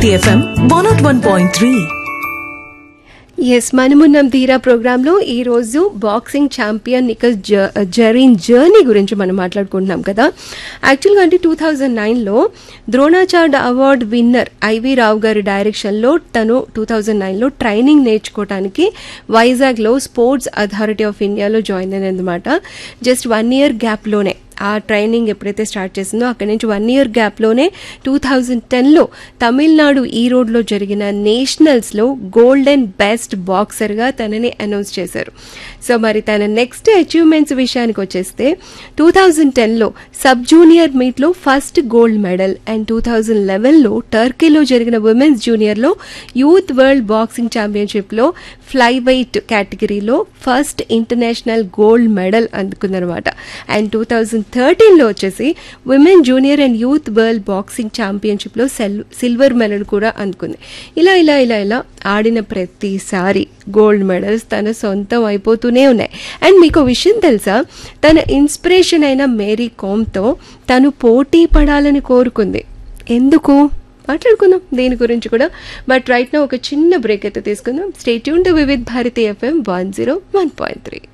Bharati FM one not one point three yes మనమున్నాం ధీరా ప్రోగ్రాంలో ఈ రోజు boxing champion Nikhat Zareen journey గురించి మనం మాట్లాడుకుంటున్నాం కదా యాక్చువల్గా అంటే టూ థౌజండ్ నైన్లో Dronacharya award winner IV Rao గారి డైరెక్షన్లో తను టూ థౌజండ్ నైన్లో ట్రైనింగ్ నేర్చుకోవడానికి వైజాగ్లో స్పోర్ట్స్ అథారిటీ ఆఫ్ ఇండియాలో జాయిన్ అయిందనమాట జస్ట్ వన్ ఇయర్ గ్యాప్లోనే ఆ ట్రైనింగ్ ఎప్పుడైతే స్టార్ట్ చేసిందో అక్కడి నుంచి వన్ ఇయర్ గ్యాప్లోనే టూ థౌజండ్ టెన్లో తమిళనాడు ఈ రోడ్లో జరిగిన నేషనల్స్లో గోల్డెన్ బెస్ట్ బాక్సర్గా తనని అనౌన్స్ చేశారు సో మరి తన నెక్స్ట్ అచీవ్మెంట్స్ విషయానికి వచ్చేస్తే టూ థౌజండ్ టెన్లో సబ్ జూనియర్ మీట్లో first gold medal and two thousand లెవెన్లో టర్కీలో జరిగిన ఉమెన్స్ జూనియర్లో యూత్ వరల్డ్ బాక్సింగ్ ఛాంపియన్షిప్లో ఫ్లై వెయిట్ కేటగిరీలో ఫస్ట్ ఇంటర్నేషనల్ గోల్డ్ మెడల్ అందుకుందనమాట అండ్ టూ థౌజండ్ థర్టీన్లో వచ్చేసి women junior and youth world boxing ఛాంపియన్షిప్లో సెల్ సిల్వర్ మెడల్ కూడా అందుకుంది ఇలా ఇలా ఇలా ఇలా ఆడిన ప్రతిసారి గోల్డ్ మెడల్స్ తన సొంతం అయిపోతూనే ఉన్నాయి అండ్ మీకు విషయం తెలుసా తన ఇన్స్పిరేషన్ అయిన మేరీ కోమ్తో తను పోటీ పడాలని కోరుకుంది ఎందుకు మాట్లాడుకుందాం దీని గురించి కూడా బట్ రైట్ నా ఒక చిన్న బ్రేక్ అయితే తీసుకుందాం stay tuned to Vividh Bharati FM one zero one point three